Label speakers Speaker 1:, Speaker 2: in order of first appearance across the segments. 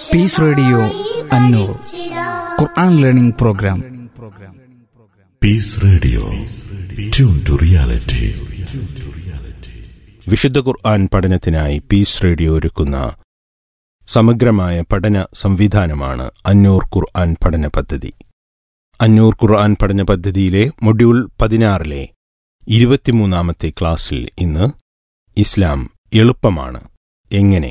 Speaker 1: Piece radio Annoor Quran learning program
Speaker 2: peace radio tune to reality
Speaker 3: വിശുദ്ധ Quran പഠനത്തിനായി piece radio ഒരുക്കുന്ന സമഗ്രമായ പഠന സംവിധാനമാണ് അന്നൂർ ഖുർആൻ പഠന പദ്ധതി അന്നൂർ ഖുർആൻ പഠന പദ്ധതിയിലെ മൊഡ്യൂൾ പതിനാറിലെ ഇരുപത്തിമൂന്നാമത്തെ ക്ലാസ്സിൽ ഇന്ന് ഇസ്ലാം എളുപ്പമാണ് എങ്ങനെ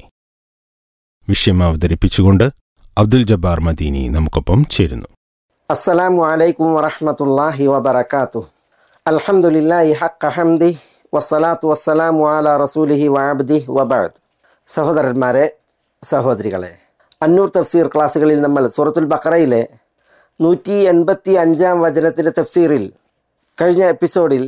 Speaker 3: വിഷയം അവതരിപ്പിച്ചുകൊണ്ട് അബ്ദുൽ ജബ്ബാർ മദീനി നമുക്കൊപ്പം ചേരുന്നു
Speaker 4: السلام عليكم ورحمة الله وبركاته الحمد لله حق حمده والصلاة والسلام على رسوله وعبده وبعد സഹോദരന്മാരെ സഹോദരികളെ അന്നൂർ തഫ്സീർ ക്ലാസ്സുകളിൽ നമ്മൾ സൂറത്തുൽ ബക്കറയിലെ നൂറ്റി എൺപത്തി അഞ്ചാം വചനത്തിലെ തഫ്സീറിൽ കഴിഞ്ഞ എപ്പിസോഡിൽ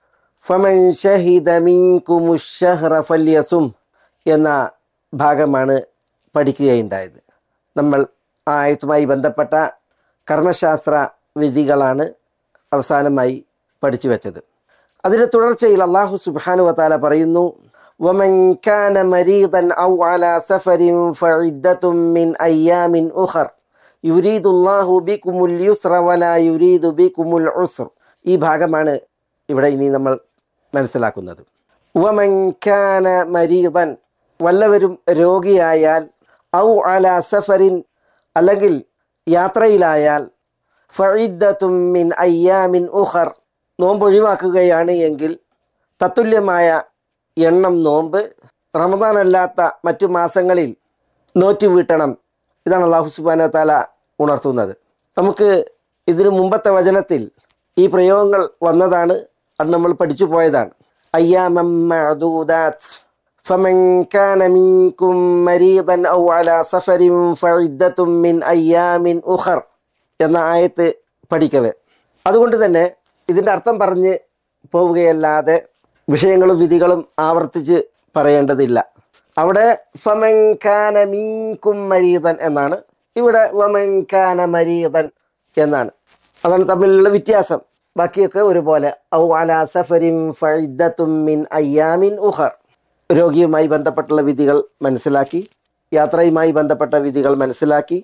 Speaker 4: ഫമൻ ഷഹിദ മിൻകുമു ഷഹ്റ ഫല്യസും എന്ന ഭാഗമാണ് പഠിക്കുകയുണ്ടായത് നമ്മൾ ആ ആയത്തുമായി ബന്ധപ്പെട്ട കർമ്മശാസ്ത്ര വിധികളാണ് അവസാനമായി പഠിച്ചു വെച്ചത് അതിൻ്റെ തുടർച്ചയിൽ അള്ളാഹു സുബ്ഹാനു വതാല പറയുന്നു ومن كان مريضا أو على سفر فعدة من أيام أخر يريد الله بكم اليسر ولا يريد بكم العسر ഈ ഭാഗമാണ് ഇവിടെ ഇനി നമ്മൾ മനസ്സിലാക്കുന്നത് വമൻ കാന മരീദൻ വല്ലവരും രോഗിയായാൽ ഔ അല സഫറിൻ അല്ലെങ്കിൽ യാത്രയിലായാൽ ഫഇദ്ദത്തും മിൻ അയ്യാമിൻ ഉഖർ നോമ്പ് ഒഴിവാക്കുകയാണ് എങ്കിൽ തത്തുല്യമായ എണ്ണം നോമ്പ് റമദാൻ അല്ലാത്ത മറ്റു മാസങ്ങളിൽ നോറ്റ് വീട്ടണം ഇതാണ് അള്ളാഹു സുബാന താല ഉണർത്തുന്നത് നമുക്ക് ഇതിനു മുമ്പത്തെ വചനത്തിൽ ഈ പ്രയോഗങ്ങൾ വന്നതാണ് അത് നമ്മൾ പഠിച്ചു പോയതാണ് അയ്യാമം മഅദൂദാത്ത് فمن كان منكم مريضا أو على سفر فعدة من أيام أخر എന്ന ആയത്ത് പഠിക്കവേ അതുകൊണ്ട് തന്നെ ഇതിൻ്റെ അർത്ഥം പറഞ്ഞ് പോവുകയല്ലാതെ വിഷയങ്ങളും വിധികളും ആവർത്തിച്ച് പറയേണ്ടതില്ല അവിടെ ഫമൻ കാന മീൻകും മരീതൻ എന്നാണ് ഇവിടെ വമൻ കാന മരീതൻ എന്നാണ് അതാണ് തമ്മിലുള്ള വ്യത്യാസം ബാക്കിയൊക്കെ ഒരുപോലെ ഔ അല സഫരിൻ ഫൈദത്തും മിൻ അയ്യാമിൻ ഉഹർ രോഗിയുമായി ബന്ധപ്പെട്ടുള്ള വിധികൾ മനസ്സിലാക്കി യാത്രയുമായി ബന്ധപ്പെട്ട വിധികൾ മനസ്സിലാക്കി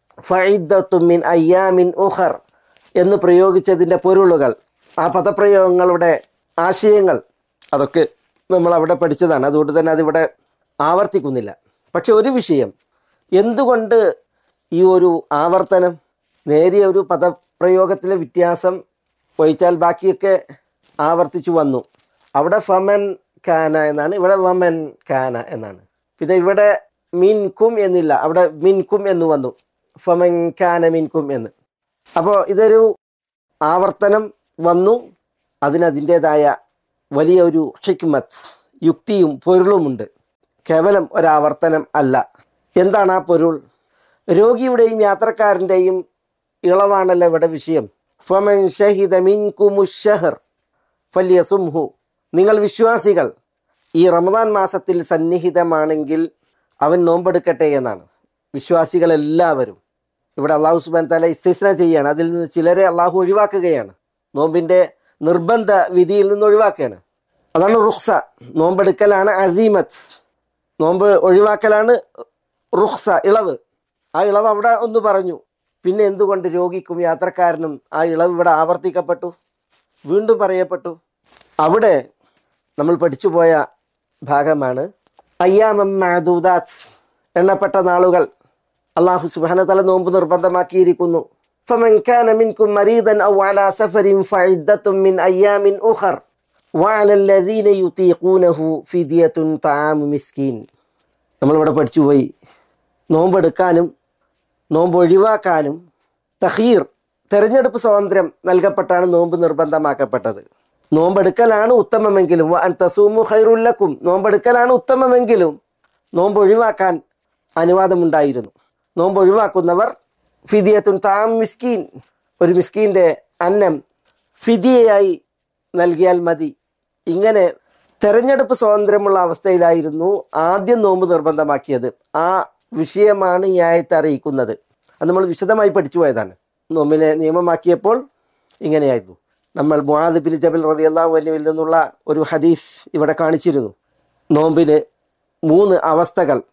Speaker 4: ഫൈദത്തും മിൻ അയ്യാമിൻ ഉഹർ എന്ന് പ്രയോഗിച്ചതിൻ്റെ പൊരുളുകൾ ആ പദപ്രയോഗങ്ങളുടെ ആശയങ്ങൾ അതൊക്കെ നമ്മൾ അവിടെ പഠിച്ചതാണ് അതുകൊണ്ട് തന്നെ അതിവിടെ ആവർത്തിക്കുന്നില്ല പക്ഷെ ഒരു വിഷയം എന്തുകൊണ്ട് ഈ ഒരു ആവർത്തനം നേരിയ ഒരു പദപ്രയോഗത്തിലെ വ്യത്യാസം ഒഴിച്ചാൽ ബാക്കിയൊക്കെ ആവർത്തിച്ചു വന്നു അവിടെ ഫമൻ കാന എന്നാണ് ഇവിടെ വമൻ കാന എന്നാണ് പിന്നെ ഇവിടെ മിൻകും എന്നില്ല അവിടെ മിൻകും എന്ന് വന്നു ഫമൻ കാന മിൻകും എന്ന് അപ്പോൾ ഇതൊരു ആവർത്തനം വന്നു അതിനതിൻ്റേതായ വലിയ ഒരു ഹിക്മത്ത് യുക്തിയും പൊരുളുമുണ്ട് കേവലം ഒരാവർത്തനം അല്ല എന്താണ് ആ പൊരുൾ രോഗിയുടെയും യാത്രക്കാരൻ്റെയും ഇളവാണല്ലോ ഇവിടെ വിഷയം ഫമൻ ഷഹിദ മിൻകുമുഷഹർ ഫല്യസുംഹു നിങ്ങൾ വിശ്വാസികൾ ഈ റമദാൻ മാസത്തിൽ സന്നിഹിതമാണെങ്കിൽ അവൻ നോമ്പെടുക്കട്ടെ എന്നാണ് വിശ്വാസികളെല്ലാവരും ഇവിടെ അള്ളാഹു സുബാൻ തല ഇസ്തിസ്ന ചെയ്യാണ് അതിൽ നിന്ന് ചിലരെ അള്ളാഹു ഒഴിവാക്കുകയാണ് നോമ്പിൻ്റെ നിർബന്ധ വിധിയിൽ നിന്ന് ഒഴിവാക്കുകയാണ് അതാണ് റുഖ്സ നോമ്പെടുക്കലാണ് അസീമത്ത് നോമ്പ് ഒഴിവാക്കലാണ് റുഖ്സ ഇളവ് ആ ഇളവ് അവിടെ ഒന്ന് പറഞ്ഞു പിന്നെ എന്തുകൊണ്ട് രോഗിക്കും യാത്രക്കാരനും ആ ഇളവ് ഇവിടെ ആവർത്തിക്കപ്പെട്ടു വീണ്ടും പറയപ്പെട്ടു അവിടെ നമ്മൾ പഠിച്ചുപോയ ഭാഗമാണ് അയ്യാമം മാദൂദാത്ത് എണ്ണപ്പെട്ട നാളുകൾ അള്ളാഹു സുബാനതല നോമ്പ് നിർബന്ധമാക്കിയിരിക്കുന്നു فمن كان منكم مريضا أو على سفر فعدة من أيام أخر وعلى الذين يطيقونه فدية طعام مسكين നമ്മളിവിടെ പഠിച്ചുപോയി നോമ്പെടുക്കാനും നോമ്പ് ഒഴിവാക്കാനും തഹീർ തെരഞ്ഞെടുപ്പ് സ്വാതന്ത്ര്യം നൽകപ്പെട്ടാണ് നോമ്പ് നിർബന്ധമാക്കപ്പെട്ടത് നോമ്പെടുക്കലാണ് ഉത്തമമെങ്കിലും തസൂമു ഖൈറുല്ലക്കും നോമ്പെടുക്കലാണ് ഉത്തമമെങ്കിലും നോമ്പ് ഒഴിവാക്കാൻ അനുവാദമുണ്ടായിരുന്നു നോമ്പ് ഒഴിവാക്കുന്നവർ ഫിദിയത്തുൻ താം മിസ്കീൻ ഒരു മിസ്കീൻ്റെ അന്നം ഫിദിയയായി നൽകിയാൽ മതി ഇങ്ങനെ തെരഞ്ഞെടുപ്പ് സ്വാതന്ത്ര്യമുള്ള അവസ്ഥയിലായിരുന്നു ആദ്യം നോമ്പ് നിർബന്ധമാക്കിയത് ആ വിഷയമാണ് ഈ ആയത്തെ അറിയിക്കുന്നത് അത് നമ്മൾ വിശദമായി പഠിച്ചു പോയതാണ് നോമ്പിനെ നിയമമാക്കിയപ്പോൾ ഇങ്ങനെയായിരുന്നു നമ്മൾ മുആദ് ബിൻ ജബൽ റളിയല്ലാഹു അൻഹുവിൽ നിന്നുള്ള ഒരു ഹദീസ് ഇവിടെ കാണിച്ചിരുന്നു നോമ്പിന് മൂന്ന് അവസ്ഥകൾ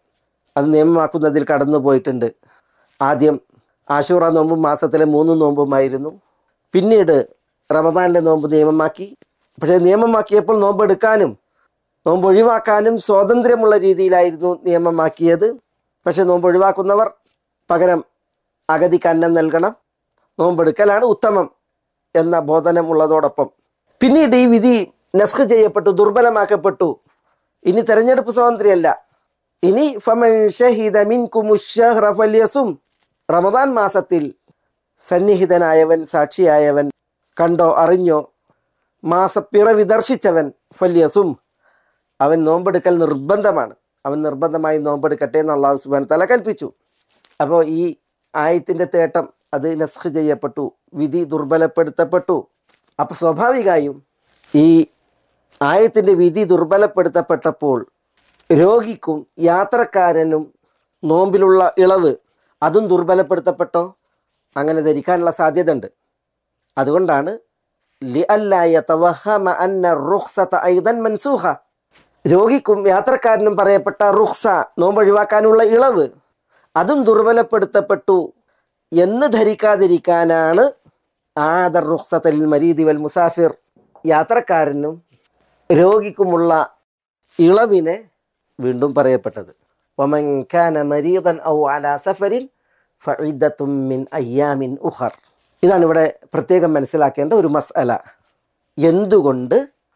Speaker 4: അത് നിയമമാക്കുന്നതിൽ കടന്നു പോയിട്ടുണ്ട് ആദ്യം ആശൂറ നോമ്പും മാസത്തിലെ മൂന്ന് നോമ്പുമായിരുന്നു പിന്നീട് റമദാനിലെ നോമ്പ് നിയമമാക്കി പക്ഷേ നിയമമാക്കിയപ്പോൾ നോമ്പ് എടുക്കാനും നോമ്പ് ഒഴിവാക്കാനും സ്വാതന്ത്ര്യമുള്ള രീതിയിലായിരുന്നു നിയമമാക്കിയത് പക്ഷെ നോമ്പ് ഒഴിവാക്കുന്നവർ പകരം അഗതിക്ക് അന്നം നൽകണം നോമ്പെടുക്കലാണ് ഉത്തമം എന്ന ബോധനം ഉള്ളതോടൊപ്പം പിന്നീട് ഈ വിധി നസ്ഖ് ചെയ്യപ്പെട്ടു ദുർബലമാക്കപ്പെട്ടു ഇനി തെരഞ്ഞെടുപ്പ് സ്വാതന്ത്ര്യമല്ല ഇനി ഫമൻ ഷഹിദ മിൻകുമു الشهر فليصم. റമദാൻ മാസത്തിൽ സന്നിഹിതനായവൻ സാക്ഷിയായവൻ കണ്ടോ അറിഞ്ഞോ മാസപ്പിറവി ദർശിച്ചവൻ ഫല്യസും അവൻ നോമ്പെടുക്കൽ നിർബന്ധമാണ് അവൻ നിർബന്ധമായി നോമ്പെടുക്കട്ടെ എന്ന് അള്ളാഹു സുബാൻ തല കൽപ്പിച്ചു അപ്പോൾ ഈ ആയത്തിൻ്റെ തേട്ടം അത് നസ്ഖ് ചെയ്യപ്പെട്ടു വിധി ദുർബലപ്പെടുത്തപ്പെട്ടു അപ്പോൾ സ്വാഭാവികമായും ഈ ആയത്തിൻ്റെ വിധി ദുർബലപ്പെടുത്തപ്പെട്ടപ്പോൾ രോഗിക്കും യാത്രക്കാരനും നോമ്പിലുള്ള ഇളവ് അതും ദുർബലപ്പെടുത്തപ്പെട്ടോ അങ്ങനെ ധരിക്കാനുള്ള സാധ്യത ഉണ്ട് അതുകൊണ്ടാണ് لئلا يتوهم أن الرخصة أيضا منسوخة രോഗിക്കും യാത്രക്കാരനും പറയപ്പെട്ട റുഖ്സ നോമ്പൊഴിവാക്കാനുള്ള ഇളവ് അതും ദുർബലപ്പെടുത്തപ്പെട്ടു എന്ന് ധരിക്കാതിരിക്കാനാണ് ആദർ റുഖ്സത്തൽ മരീദി വൽ മുസാഫിർ യാത്രക്കാരനും രോഗിക്കുമുള്ള ഇളവിനെ വീണ്ടും പറയപ്പെട്ടത് ومن كان مريضا أو على سفر فعدة من أيام أخر ഇതാണ് ഇവിടെ പ്രത്യേകം മനസ്സിലാക്കേണ്ട ഒരു മസ്അല എന്തുകൊണ്ട്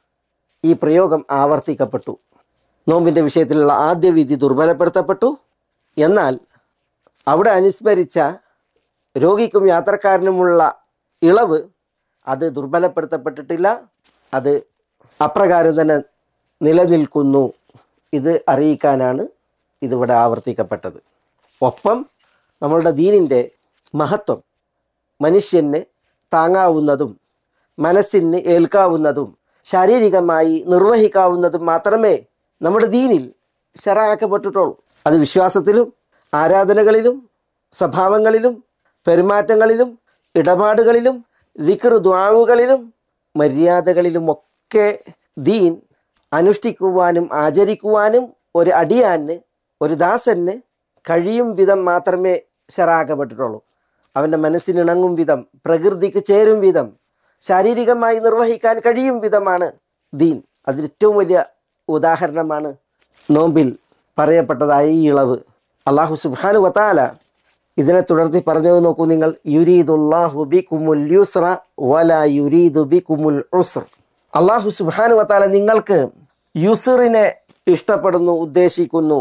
Speaker 4: ഈ പ്രയോഗം ആവർത്തിക്കപ്പെട്ടു നോമ്പിൻ്റെ വിഷയത്തിലുള്ള ആദ്യ വിധി ദുർബലപ്പെടുത്തപ്പെട്ടു എന്നാൽ അവിടെ അനുസ്മരിച്ച രോഗിക്കും യാത്രക്കാരനുമുള്ള ഇളവ് അത് ദുർബലപ്പെടുത്തപ്പെട്ടിട്ടില്ല അത് അപ്രകാരം തന്നെ നിലനിൽക്കുന്നു ഇത് അറിയിക്കാനാണ് ഇതിവിടെ ആവർത്തിക്കപ്പെട്ടത് ഒപ്പം നമ്മളുടെ ദീനിൻ്റെ മഹത്വം മനുഷ്യന് താങ്ങാവുന്നതും മനസ്സിന് ഏൽക്കാവുന്നതും ശാരീരികമായി നിർവഹിക്കാവുന്നതും മാത്രമേ നമ്മുടെ ദീനിൽ ശരാക്കപ്പെട്ടിട്ടുള്ളൂ അത് വിശ്വാസത്തിലും ആരാധനകളിലും സ്വഭാവങ്ങളിലും പെരുമാറ്റങ്ങളിലും ഇടപാടുകളിലും ദിക്ർ ദ്വാവുകളിലും മര്യാദകളിലും ഒക്കെ ദീൻ അനുഷ്ഠിക്കുവാനും ആചരിക്കുവാനും ഒരു അടിയാന് ഒരു ദാസന് കഴിയും വിധം മാത്രമേ ശരാക്കപ്പെട്ടിട്ടുള്ളൂ അവൻ്റെ മനസ്സിനിണങ്ങും വിധം പ്രകൃതിക്ക് ചേരും വിധം ശാരീരികമായി നിർവഹിക്കാൻ കഴിയും വിധമാണ് ദീൻ അതിന് ഏറ്റവും വലിയ ഉദാഹരണമാണ് നോമ്പിൽ പറയപ്പെട്ടതായ ഈ ഇളവ് അള്ളാഹു സുബാനു വത്താല ഇതിനെ തുടർത്തി പറഞ്ഞു നോക്കൂ നിങ്ങൾ യുരീദുല്ലാഹു ബി കുമുൽ യുസ്ര വല യുരീദു ബി കുമുൽ ഉസ്ർ അള്ളാഹു സുബാനു വത്താല നിങ്ങൾക്ക് യുസറിനെ ഇഷ്ടപ്പെടുന്നു ഉദ്ദേശിക്കുന്നു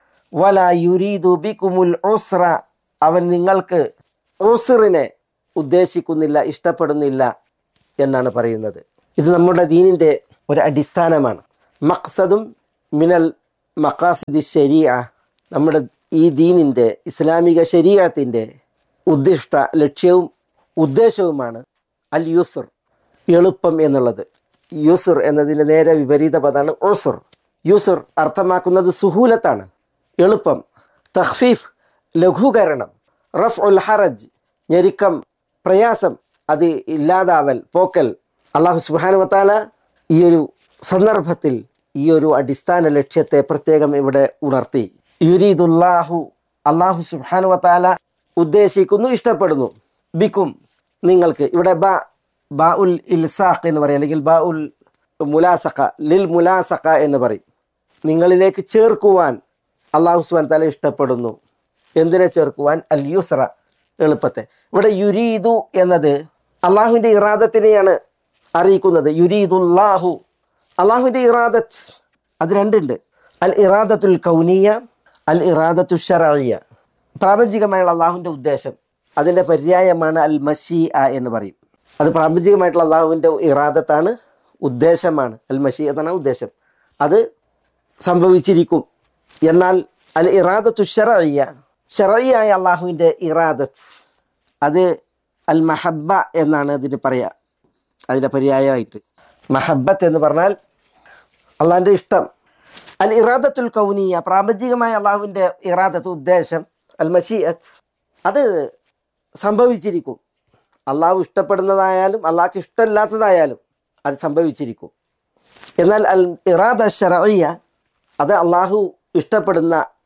Speaker 4: വല യുരീദു ബി കുമുൽ ഉസ്ര അവൻ നിങ്ങൾക്ക് ഉസ്റിനെ ഉദ്ദേശിക്കുന്നില്ല ഇഷ്ടപ്പെടുന്നില്ല എന്നാണ് പറയുന്നത് ഇത് നമ്മുടെ ദീനിൻ്റെ ഒരു അടിസ്ഥാനമാണ് മക്സദും മിനൽ മക്കാസിദി ശരിയ നമ്മുടെ ഈ ദീനിൻ്റെ ഇസ്ലാമിക ശരീരത്തിൻ്റെ ഉദ്ദിഷ്ട ലക്ഷ്യവും ഉദ്ദേശവുമാണ് അൽ യുസർ എളുപ്പം എന്നുള്ളത് യുസർ എന്നതിൻ്റെ നേരെ വിപരീത പദമാണ് ഉസുർ യുസർ അർത്ഥമാക്കുന്നത് സുഹൂലത്താണ് എളുപ്പം തഖ്ഫീഫ് ലഘൂകരണം റഫ് ഉൽ ഹറജ് ഞെരുക്കം പ്രയാസം അത് ഇല്ലാതാവൽ പോക്കൽ അള്ളാഹു സുബാനു വത്താല ഈ ഒരു സന്ദർഭത്തിൽ ഈ ഒരു അടിസ്ഥാന ലക്ഷ്യത്തെ പ്രത്യേകം ഇവിടെ ഉണർത്തി യുരീദുല്ലാഹു അള്ളാഹു സുബാനു വത്താല ഉദ്ദേശിക്കുന്നു ഇഷ്ടപ്പെടുന്നു ബിക്കും നിങ്ങൾക്ക് ഇവിടെ ബ ബ ഉൽ ഇൽസാഖ് എന്ന് പറയും അല്ലെങ്കിൽ ബ ഉൽ മുലാസഖ ലിൽ മുലാസഖ എന്ന് പറയും നിങ്ങളിലേക്ക് ചേർക്കുവാൻ അള്ളാഹു സുബാൻ താല ഇഷ്ടപ്പെടുന്നു എന്തിനെ ചേർക്കുവാൻ അൽ യുസ്ര എളുപ്പത്തെ ഇവിടെ യുരീദു എന്നത് അള്ളാഹുവിൻ്റെ ഇറാദത്തിനെയാണ് അറിയിക്കുന്നത് യുരീദുല്ലാഹു അള്ളാഹുവിൻ്റെ ഇറാദത്ത് അത് രണ്ടുണ്ട് അൽ ഇറാദത്തുൽ കൗനിയ അൽ ഇറാദത്തു ഷറയ്യ പ്രാപഞ്ചികമായുള്ള അള്ളാഹുവിൻ്റെ ഉദ്ദേശം അതിൻ്റെ പര്യായമാണ് അൽ മഷീ എന്ന് പറയും അത് പ്രാപഞ്ചികമായിട്ടുള്ള അള്ളാഹുവിൻ്റെ ഇറാദത്താണ് ഉദ്ദേശമാണ് അൽ മഷീ എന്നാണ് ഉദ്ദേശം അത് സംഭവിച്ചിരിക്കും എന്നാൽ അൽ ഇറാദത്തു ഷറയ്യ ഷറയ്യായ അള്ളാഹുവിൻ്റെ ഇറാദത്ത് അത് അൽ മഹബ്ബ എന്നാണ് അതിന് പറയുക അതിൻ്റെ പര്യായമായിട്ട് മഹബത്ത് എന്ന് പറഞ്ഞാൽ അള്ളാഹിൻ്റെ ഇഷ്ടം അൽ ഇറാദത്തുൽ കൗനിയ പ്രാപഞ്ചികമായ അള്ളാഹുവിൻ്റെ ഇറാദത്ത് ഉദ്ദേശം അൽ മഷീഅത്ത് അത് സംഭവിച്ചിരിക്കും അള്ളാഹു ഇഷ്ടപ്പെടുന്നതായാലും അള്ളാഹ്ക്ക് ഇഷ്ടമില്ലാത്തതായാലും അത് സംഭവിച്ചിരിക്കും എന്നാൽ അൽ ഇറാദ ഷറയ്യ അത് അള്ളാഹു ഇഷ്ടപ്പെടുന്ന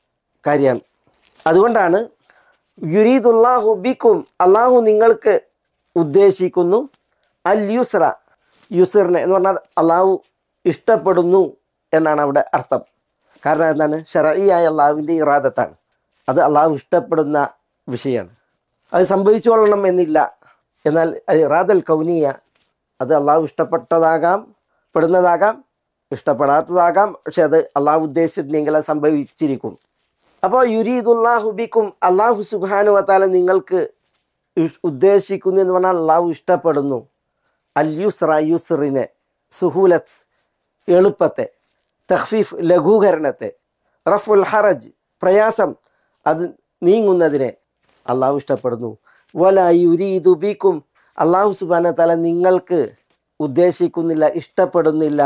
Speaker 4: കാര്യമാണ് അതുകൊണ്ടാണ് യുരീദുല്ലാഹു ബിക്കും അള്ളാഹു നിങ്ങൾക്ക് ഉദ്ദേശിക്കുന്നു അൽ യുസ്ര യുസറിനെ എന്ന് പറഞ്ഞാൽ അള്ളാഹു ഇഷ്ടപ്പെടുന്നു എന്നാണ് അവിടെ അർത്ഥം കാരണം എന്താണ് ഷറയിയായ അള്ളാഹുവിൻ്റെ ഇറാദത്താണ് അത് അള്ളാഹു ഇഷ്ടപ്പെടുന്ന വിഷയമാണ് അത് സംഭവിച്ചുകൊള്ളണം എന്നില്ല എന്നാൽ അത് ഇറാദൽ കൗനിയ അത് അള്ളാഹു ഇഷ്ടപ്പെട്ടതാകാം പെടുന്നതാകാം ഇഷ്ടപ്പെടാത്തതാകാം പക്ഷെ അത് അള്ളാഹു ഉദ്ദേശിച്ചിട്ടുണ്ടെങ്കിൽ അത് സംഭവിച്ചിരിക്കും അപ്പോൾ യുരീദുല്ലാഹു ബിക്കും അള്ളാഹു സുബാനു വത്താല നിങ്ങൾക്ക് ഇഷ്- ഉദ്ദേശിക്കുന്നു എന്ന് പറഞ്ഞാൽ അള്ളാഹു ഇഷ്ടപ്പെടുന്നു അൽ യുസ്ര യുസ്റിനെ സുഹൂലത്ത് എളുപ്പത്തെ തഖ്ഫീഫ് ലഘൂകരണത്തെ റഫുൽ ഹറജ് പ്രയാസം അത് നീങ്ങുന്നതിനെ അള്ളാഹു ഇഷ്ടപ്പെടുന്നു വല യുരീദു ബിക്കും അള്ളാഹു സുബാന തല നിങ്ങൾക്ക് ഉദ്ദേശിക്കുന്നില്ല ഇഷ്ടപ്പെടുന്നില്ല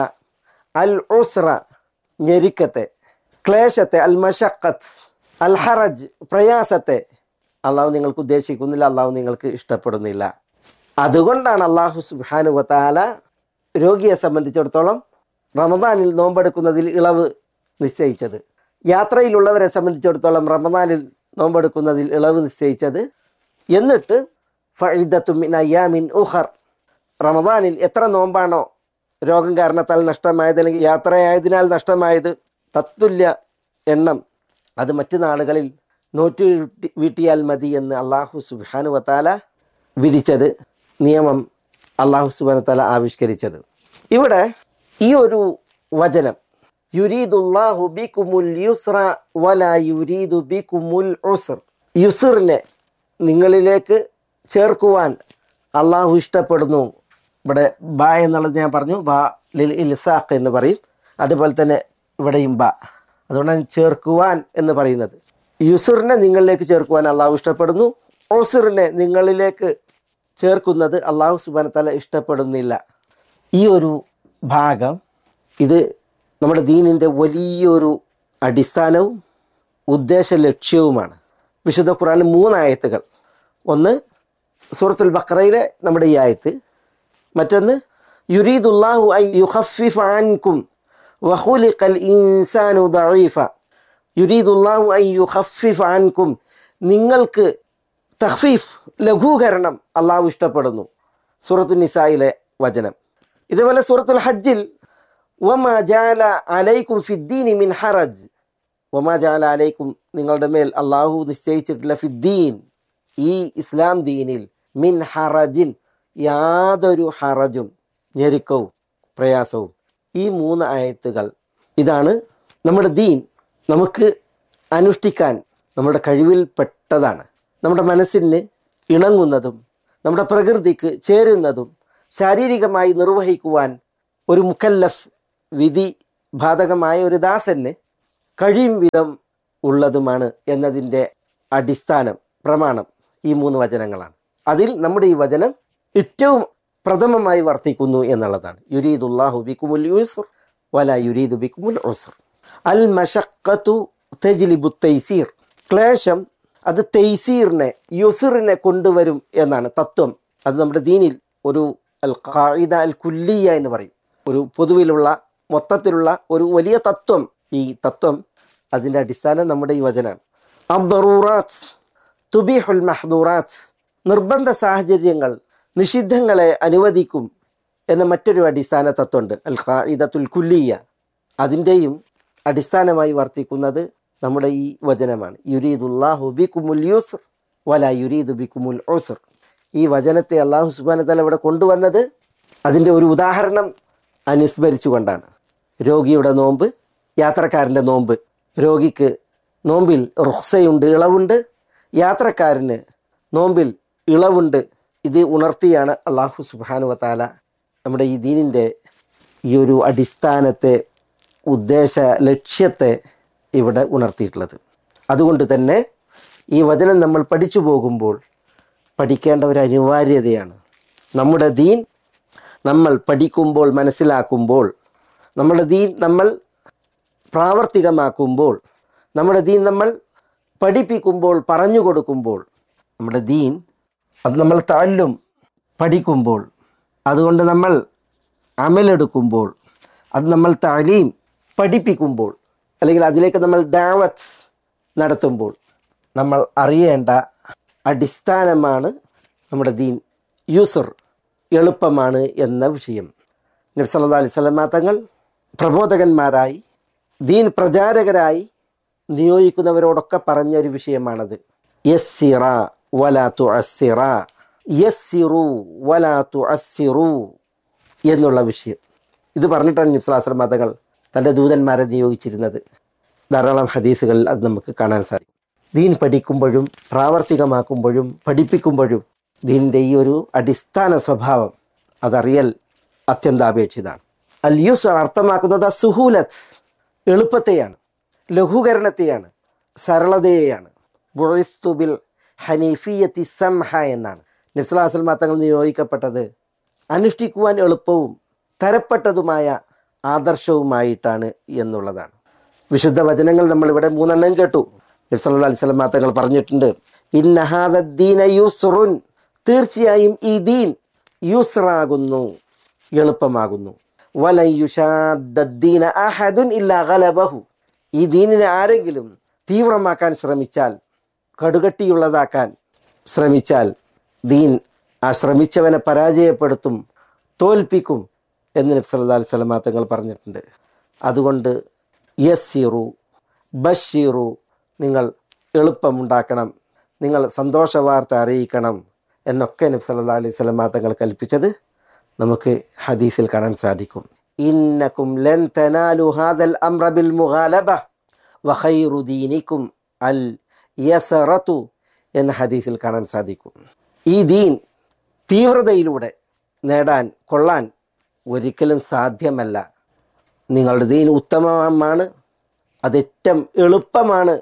Speaker 4: അൽ ഉസ്ര ഞെരുക്കത്തെ ക്ലേശത്തെ അൽ മഷക്കത്ത് അൽ ഹറജ് പ്രയാസത്തെ അള്ളാഹു നിങ്ങൾക്ക് ഉദ്ദേശിക്കുന്നില്ല അള്ളാഹു നിങ്ങൾക്ക് ഇഷ്ടപ്പെടുന്നില്ല അതുകൊണ്ടാണ് അള്ളാഹു സുബാനു വത്താല രോഗിയെ സംബന്ധിച്ചിടത്തോളം റമദാനിൽ നോമ്പെടുക്കുന്നതിൽ ഇളവ് നിശ്ചയിച്ചത് യാത്രയിലുള്ളവരെ സംബന്ധിച്ചിടത്തോളം റമദാനിൽ നോമ്പെടുക്കുന്നതിൽ ഇളവ് നിശ്ചയിച്ചത് എന്നിട്ട് ഫഇദത്തുമിൻ അയ്യാമിൻ ഉഹർ റമദാനിൽ എത്ര നോമ്പാണോ രോഗം കാരണത്താൽ നഷ്ടമായത് അല്ലെങ്കിൽ യാത്രയായതിനാൽ നഷ്ടമായത് തത്തുല്യ എണ്ണം അത് മറ്റു നാളുകളിൽ നോറ്റ് വീട്ടി- വീട്ടിയാൽ മതി എന്ന് അള്ളാഹു സുബാനു വത്താല വിധിച്ചത് നിയമം അള്ളാഹു സുബാനു താല ആവിഷ്കരിച്ചത് ഇവിടെ ഈ ഒരു വചനം യുരീദുല്ലാഹു ബിക്കുമുൽ യുസ്ര വല യുരീദു ബിക്കുമുൽ ഉസ്ർ യുസ്റിനെ നിങ്ങളിലേക്ക് ചേർക്കുവാൻ അള്ളാഹു ഇഷ്ടപ്പെടുന്നു ഇവിടെ ബ എന്നുള്ളത് ഞാൻ പറഞ്ഞു ബ ലിൽ ഇൽസാഖ് എന്ന് പറയും അതുപോലെ തന്നെ ഇവിടെയും ബ അതുകൊണ്ടാണ് ചേർക്കുവാൻ എന്ന് പറയുന്നത് യുസുറിനെ നിങ്ങളിലേക്ക് ചേർക്കുവാൻ അള്ളാഹു ഇഷ്ടപ്പെടുന്നു ഓസിറിനെ നിങ്ങളിലേക്ക് ചേർക്കുന്നത് അള്ളാഹു സുബാനത്തല ഇഷ്ടപ്പെടുന്നില്ല ഈ ഒരു ഭാഗം ഇത് നമ്മുടെ ദീനിൻ്റെ വലിയൊരു അടിസ്ഥാനവും ഉദ്ദേശ ലക്ഷ്യവുമാണ് വിശുദ്ധ ഖുറാനിൽ മൂന്നായത്തുകൾ ഒന്ന് സൂറത്തുൽ ബക്രയിലെ നമ്മുടെ ഈ ആയത്ത് മറ്റൊന്ന് യുരീദുല്ലാഹു ഐ യുഖഫിഫ അൻകും വഖുലിഖൽ ഇൻസാനു ദഈഫ യുരീദുല്ലാഹു ഐ യുഖഫിഫ അൻകും നിങ്ങൾക്ക് തഖ്ഫീഫ് ലഘൂകരണം അള്ളാഹു ഇഷ്ടപ്പെടുന്നു സൂറത്തു നിസായിലെ വചനം ഇതുപോലെ സൂറത്തുൽ ഹജ്ജിൽ വമാ ജാല അലൈക്കും ഫിദ്ദീനി മിൻ ഹറജ് വമാ ജാല അലൈക്കും നിങ്ങളുടെ മേൽ അള്ളാഹു നിശ്ചയിച്ചിട്ടുള്ള ഫിദ്ദീൻ ഈ ഇസ്ലാം ദീനിൽ മിൻ ഹറജിൻ യാതൊരു ഹറജും ഞെരുക്കവും പ്രയാസവും ഈ മൂന്ന് ആയത്തുകൾ ഇതാണ് നമ്മുടെ ദീൻ നമുക്ക് അനുഷ്ഠിക്കാൻ നമ്മുടെ കഴിവിൽ പെട്ടതാണ് നമ്മുടെ മനസ്സിന് ഇണങ്ങുന്നതും നമ്മുടെ പ്രകൃതിക്ക് ചേരുന്നതും ശാരീരികമായി നിർവഹിക്കുവാൻ ഒരു മുക്കല്ലഫ് വിധി ബാധകമായ ഒരു ദാസന് കഴിയും വിധം ഉള്ളതുമാണ് എന്നതിൻ്റെ അടിസ്ഥാനം പ്രമാണം ഈ മൂന്ന് വചനങ്ങളാണ് അതിൽ നമ്മുടെ ഈ വചനം ഏറ്റവും പ്രഥമമായി വർത്തിക്കുന്നു എന്നുള്ളതാണ് യുരീദുല്ലാഹു ബിക്കുമുൽ യൂസുർ വല യുരീദു ബിക്കുമുൽ ഉസുർ അൽ മഷക്കത്തു തെജിലിബു തൈസീർ ക്ലേശം അത് തെയ്സീറിനെ യുസിറിനെ കൊണ്ടുവരും എന്നാണ് തത്വം അത് നമ്മുടെ ദീനിൽ ഒരു അൽ ഖായിദ അൽ കുല്ലിയ എന്ന് പറയും ഒരു പൊതുവിലുള്ള മൊത്തത്തിലുള്ള ഒരു വലിയ തത്വം ഈ തത്വം അതിൻ്റെ അടിസ്ഥാനം നമ്മുടെ ഈ വചനാണ് അബ്ദറൂറാത്ത് തുബിഹുൽ മഹദൂറാത്ത് നിർബന്ധ സാഹചര്യങ്ങൾ നിഷിദ്ധങ്ങളെ അനുവദിക്കും എന്ന മറ്റൊരു അടിസ്ഥാന തത്വമുണ്ട് അൽ ഖായിദത്തുൽ കുല്ലിയ അതിൻ്റെയും അടിസ്ഥാനമായി വർത്തിക്കുന്നത് നമ്മുടെ ഈ വചനമാണ് യുരീദുല്ലാഹു ബിക്കുമുൽ യൂസർ വല യുരീദു ബിക്കുമുൽ ഉസർ ഈ വചനത്തെ അള്ളാഹു സുബാന തല ഇവിടെ കൊണ്ടുവന്നത് അതിൻ്റെ ഒരു ഉദാഹരണം അനുസ്മരിച്ചുകൊണ്ടാണ് രോഗിയുടെ നോമ്പ് യാത്രക്കാരൻ്റെ നോമ്പ് രോഗിക്ക് നോമ്പിൽ റുഹ്സയുണ്ട് ഇളവുണ്ട് യാത്രക്കാരന് നോമ്പിൽ ഇളവുണ്ട് ഇത് ഉണർത്തിയാണ് അള്ളാഹു സുബാനു വത്താല നമ്മുടെ ഈ ദീനിൻ്റെ ഈ ഒരു അടിസ്ഥാനത്തെ ഉദ്ദേശ ലക്ഷ്യത്തെ ഇവിടെ ഉണർത്തിയിട്ടുള്ളത് അതുകൊണ്ട് തന്നെ ഈ വചനം നമ്മൾ പഠിച്ചു പോകുമ്പോൾ പഠിക്കേണ്ട ഒരു അനിവാര്യതയാണ് നമ്മുടെ ദീൻ നമ്മൾ പഠിക്കുമ്പോൾ മനസ്സിലാക്കുമ്പോൾ നമ്മുടെ ദീൻ നമ്മൾ പ്രാവർത്തികമാക്കുമ്പോൾ നമ്മുടെ ദീൻ നമ്മൾ പഠിപ്പിക്കുമ്പോൾ പറഞ്ഞു കൊടുക്കുമ്പോൾ നമ്മുടെ ദീൻ അത് നമ്മൾ താഴ്ലും പഠിക്കുമ്പോൾ അതുകൊണ്ട് നമ്മൾ അമലെടുക്കുമ്പോൾ അത് നമ്മൾ താലീം പഠിപ്പിക്കുമ്പോൾ അല്ലെങ്കിൽ അതിലേക്ക് നമ്മൾ ദാവത്ത് നടത്തുമ്പോൾ നമ്മൾ അറിയേണ്ട അടിസ്ഥാനമാണ് നമ്മുടെ ദീൻ യൂസർ എളുപ്പമാണ് എന്ന വിഷയം നബ്സല്ലാ അലൈഹി സ്വലമാ തങ്ങൾ പ്രബോധകന്മാരായി ദീൻ പ്രചാരകരായി നിയോഗിക്കുന്നവരോടൊക്കെ പറഞ്ഞ ഒരു വിഷയമാണത് യസ്സിറ വലാ തു അസ്സിറ യസ്സിറു വലാ തു അസ്സിറു എന്നുള്ള വിഷയം ഇത് പറഞ്ഞിട്ടാണ് നിബ്സലാസ്ലം മതങ്ങൾ തൻ്റെ ദൂതന്മാരെ നിയോഗിച്ചിരുന്നത് ധാരാളം ഹദീസുകളിൽ അത് നമുക്ക് കാണാൻ സാധിക്കും ദീൻ പഠിക്കുമ്പോഴും പ്രാവർത്തികമാക്കുമ്പോഴും പഠിപ്പിക്കുമ്പോഴും ദീനിൻ്റെ ഈ ഒരു അടിസ്ഥാന സ്വഭാവം അതറിയൽ അത്യന്താപേക്ഷിതാണ് അൽ യൂസർ അർത്ഥമാക്കുന്നത് സുഹൂലത്ത് എളുപ്പത്തെയാണ് ലഘൂകരണത്തെയാണ് സരളതയെയാണ് ബുറിസ്തുബിൽ ഹനീഫിയത്തി സംഹ എന്നാണ് നബ്സലാസൽ തങ്ങൾ നിയോഗിക്കപ്പെട്ടത് അനുഷ്ഠിക്കുവാൻ എളുപ്പവും തരപ്പെട്ടതുമായ ആദർശവുമായിട്ടാണ് എന്നുള്ളതാണ് വിശുദ്ധ വചനങ്ങൾ നമ്മളിവിടെ മൂന്നെണ്ണം കേട്ടു നബ്സല്ലാ അലൈഹി സ്വലം തങ്ങൾ പറഞ്ഞിട്ടുണ്ട് ഇന്നഹാദീന യൂസ്റുൻ തീർച്ചയായും ഈ ദീൻ യൂസ്റാകുന്നു എളുപ്പമാകുന്നു വലയുഷാദ്ദീന അഹദുൻ ഇല്ലാ ഗലബഹു ഈ ദീനിനെ ആരെങ്കിലും തീവ്രമാക്കാൻ ശ്രമിച്ചാൽ കടുകട്ടിയുള്ളതാക്കാൻ ശ്രമിച്ചാൽ ദീൻ ആ ശ്രമിച്ചവനെ പരാജയപ്പെടുത്തും തോൽപ്പിക്കും എന്ന് നബി സല്ലല്ലാഹു അലൈഹി വസല്ലം തങ്ങൾ പറഞ്ഞിട്ടുണ്ട് അതുകൊണ്ട് യസ്സിറു ബഷീറു നിങ്ങൾ എളുപ്പമുണ്ടാക്കണം നിങ്ങൾ സന്തോഷ വാർത്ത അറിയിക്കണം എന്നൊക്കെ നബി സല്ലല്ലാഹു അലൈഹി വസല്ലം തങ്ങൾ കൽപ്പിച്ചത് നമുക്ക് ഹദീസിൽ കാണാൻ സാധിക്കും ഇന്നക്കും ലൻ തനാലു ഹാദൽ അംറ ബിൽ മുഗാലബ വഖൈറു ദീനിക്കും അൽ യസറതു എന്ന ഹദീസിൽ കാണാൻ സാധിക്കും ഈ ദീൻ തീവ്രതയിലൂടെ നേടാൻ കൊള്ളാൻ ഒരിക്കലും സാധ്യമല്ല നിങ്ങളുടെ ദീൻ ഉത്തമമാണ് അത് ഏറ്റവും എളുപ്പമാണ്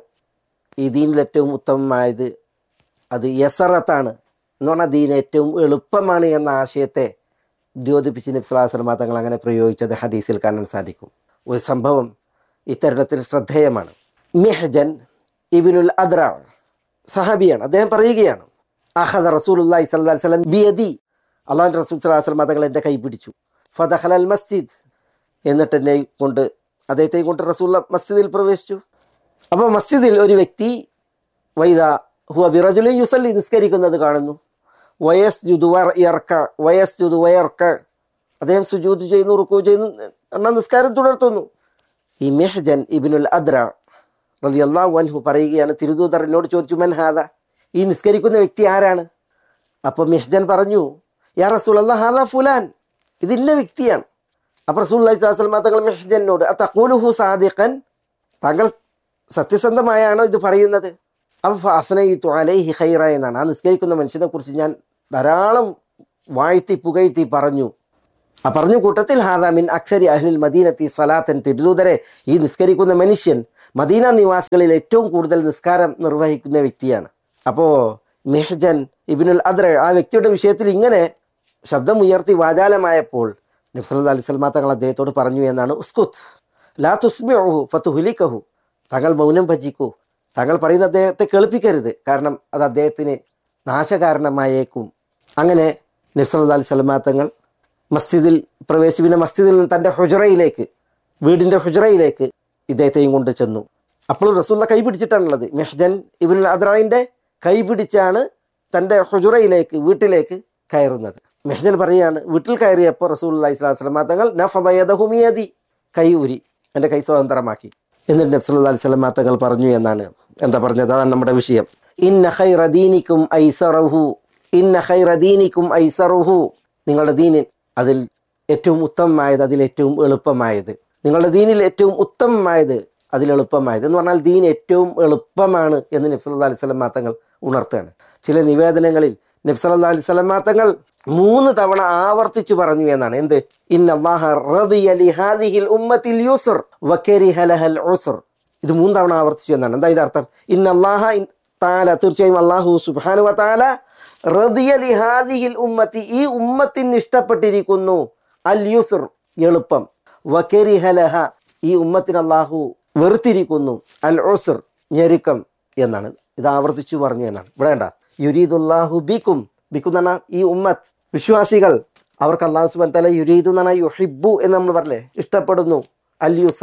Speaker 4: ഈ ദീനിൽ ഏറ്റവും ഉത്തമമായത് അത് യസറത്താണ് എന്ന് പറഞ്ഞാൽ ദീൻ ഏറ്റവും എളുപ്പമാണ് എന്ന ആശയത്തെ ദ്യോതിപ്പിച്ച് നബ്സലാസ്ലമ തങ്ങൾ അങ്ങനെ പ്രയോഗിച്ചത് ഹദീസിൽ കാണാൻ സാധിക്കും ഒരു സംഭവം ഇത്തരുണത്തിൽ ശ്രദ്ധേയമാണ് മിഹജൻ ഇബിനുൽ അദ്ര സഹാബിയാണ് അദ്ദേഹം പറയുകയാണ് അഹദ റസൂലുല്ലാഹി സ്വല്ലല്ലാഹി അലൈഹി വസല്ലം ബിയദി അള്ളാഹു റസൂൽ സ്വല്ലല്ലാഹി അലൈഹി വസല്ലം തങ്ങൾ എൻ്റെ കൈ പിടിച്ചു ഫദഖൽ അൽ മസ്ജിദ് എന്നിട്ട് എന്നെ കൊണ്ട് അദ്ദേഹത്തെയും കൊണ്ട് റസൂൽ മസ്ജിദിൽ പ്രവേശിച്ചു അപ്പോൾ മസ്ജിദിൽ ഒരു വ്യക്തി വൈദ ഹുവ ബിറജുലി യുസല്ലി നിസ്കരിക്കുന്നത് കാണുന്നു വയസ് ജുദു ഇറക്ക വയസ് ജുദു വയർക്ക അദ്ദേഹം സുജൂദ് ചെയ്യുന്നു റുക്കു ചെയ്യുന്നു എന്നാൽ നിസ്കാരം തുടർത്തുന്നു ഈ മെഹ്ജൻ ഇബിനുൽ അദ്ര റതി അള്ളാഹു അൻഹു പറയുകയാണ് തിരുദൂതർ എന്നോട് ചോദിച്ചു മൻ ഹാദ ഈ നിസ്കരിക്കുന്ന വ്യക്തി ആരാണ് അപ്പോൾ മെഹ്ജൻ പറഞ്ഞു യാ റസൂൽ അള്ളാഹ് ഹാദ ഫുലാൻ ഇത് ഇന്ന വ്യക്തിയാണ് അപ്പോൾ റസൂൽ അള്ളഹി സ്വലാസ്ലമ തങ്ങൾ മെഹ്ജനോട് ആ തക്കൂലുഹു സാദിഖൻ താങ്കൾ സത്യസന്ധമായാണോ ഇത് പറയുന്നത് അപ്പോൾ അസനയിത്തു അലൈഹി ഖൈറ എന്നാണ് ആ നിസ്കരിക്കുന്ന മനുഷ്യനെ കുറിച്ച് ഞാൻ ധാരാളം വാഴ്ത്തി പുകഴ്ത്തി പറഞ്ഞു ആ പറഞ്ഞ കൂട്ടത്തിൽ ഹാദാമിൻ അക്സരി അഹ്ലിൽ മദീനത്തി സലാത്തൻ തിരുദൂതരെ ഈ നിസ്കരിക്കുന്ന മനുഷ്യൻ മദീന നിവാസികളിൽ ഏറ്റവും കൂടുതൽ നിസ്കാരം നിർവഹിക്കുന്ന വ്യക്തിയാണ് അപ്പോൾ മെഹ്ജൻ ഇബിനുൽ അദ്ര ആ വ്യക്തിയുടെ വിഷയത്തിൽ ഇങ്ങനെ ശബ്ദമുയർത്തി വാചാലമായപ്പോൾ നബ്സല്ലാ അലൈഹി സ്വലമ തങ്ങൾ അദ്ദേഹത്തോട് പറഞ്ഞു എന്നാണ് ഉസ്കുത്ത് ലാ തുസ്മിഹു ഫത്തുഹുലിക്കഹു താങ്കൾ മൗനം ഭജിക്കൂ താങ്കൾ പറയുന്ന അദ്ദേഹത്തെ കേൾപ്പിക്കരുത് കാരണം അത് അദ്ദേഹത്തിന് നാശകാരണമായേക്കും അങ്ങനെ നബ്സല്ലാ അലൈഹി സ്വലമ തങ്ങൾ മസ്ജിദിൽ പ്രവേശി പിന്നെ മസ്ജിദിൽ നിന്ന് തൻ്റെ ഹുജറയിലേക്ക് വീടിൻ്റെ ഹുജറയിലേക്ക് ഇദ്ദേഹത്തെയും കൊണ്ട് ചെന്നു അപ്പോൾ റസൂല്ല കൈ പിടിച്ചിട്ടാണുള്ളത് മെഹ്ജൻ ഇബിൻ അദ്രായിൻ്റെ കൈ പിടിച്ചാണ് തൻ്റെ ഹുജറയിലേക്ക് വീട്ടിലേക്ക് കയറുന്നത് മെഹ്ജൻ പറയാണ് വീട്ടിൽ കയറിയപ്പോൾ റസൂൽ അള്ളഹി സ്വലാസ്ലമ തങ്ങൾ നഫദയദഹുമിയതി കൈ ഊരി എൻ്റെ കൈ സ്വതന്ത്രമാക്കി എന്നിട്ട് നബ്സല്ലാ അലൈഹി സ്വലമ തങ്ങൾ പറഞ്ഞു എന്നാണ് എന്താ പറഞ്ഞത് അതാണ് നമ്മുടെ വിഷയം ഇന്ന ഖൈറ ദീനിക്കും ഐസറഹു ഇന്ന ഖൈറ ദീനിക്കും ഐസറുഹു നിങ്ങളുടെ ദീനിൻ അതിൽ ഏറ്റവും ഉത്തമമായത് അതിൽ ഏറ്റവും എളുപ്പമായത് നിങ്ങളുടെ ദീനിൽ ഏറ്റവും ഉത്തമമായത് അതിൽ എളുപ്പമായത് എന്ന് പറഞ്ഞാൽ ദീൻ ഏറ്റവും എളുപ്പമാണ് എന്ന് നബ്സല്ലാ അലൈഹി സ്വലം മാത്തങ്ങൾ ഉണർത്തുകയാണ് ചില നിവേദനങ്ങളിൽ നബ്സല്ലാ അലൈഹി സ്വലം മാത്തങ്ങൾ മൂന്ന് തവണ ആവർത്തിച്ചു പറഞ്ഞു എന്നാണ് എന്ത് ഇത് മൂന്ന് തവണ ആവർത്തിച്ചു എന്നാണ് എന്താ ഇതിന്റെ അർത്ഥം ഇന്നല്ലാഹ താല തീർച്ചയായും അള്ളാഹു സുബാനു താല റദിയലിഹാദിഹിൽ ഉമ്മത്തി ഈ ഉമ്മത്തിന് ഇഷ്ടപ്പെട്ടിരിക്കുന്നു അൽ യുസർ എളുപ്പം വകരിഹലഹ ഈ ഉമ്മത്തിന് അള്ളാഹു വെറുത്തിരിക്കുന്നു അൽ ഉസർ ഞെരുക്കം എന്നാണ് ഇത് ആവർത്തിച്ചു പറഞ്ഞു എന്നാണ് ഇവിടെ വേണ്ട യുരീദുല്ലാഹു ബിക്കും ബിക്കും എന്ന് പറഞ്ഞാൽ ഈ ഉമ്മത്ത് വിശ്വാസികൾ അവർക്ക് അള്ളാഹു സുബാൻ തല യുരീദു എന്ന് പറഞ്ഞാൽ യുഹിബു എന്ന് നമ്മൾ പറഞ്ഞേ ഇഷ്ടപ്പെടുന്നു അൽ യുസർ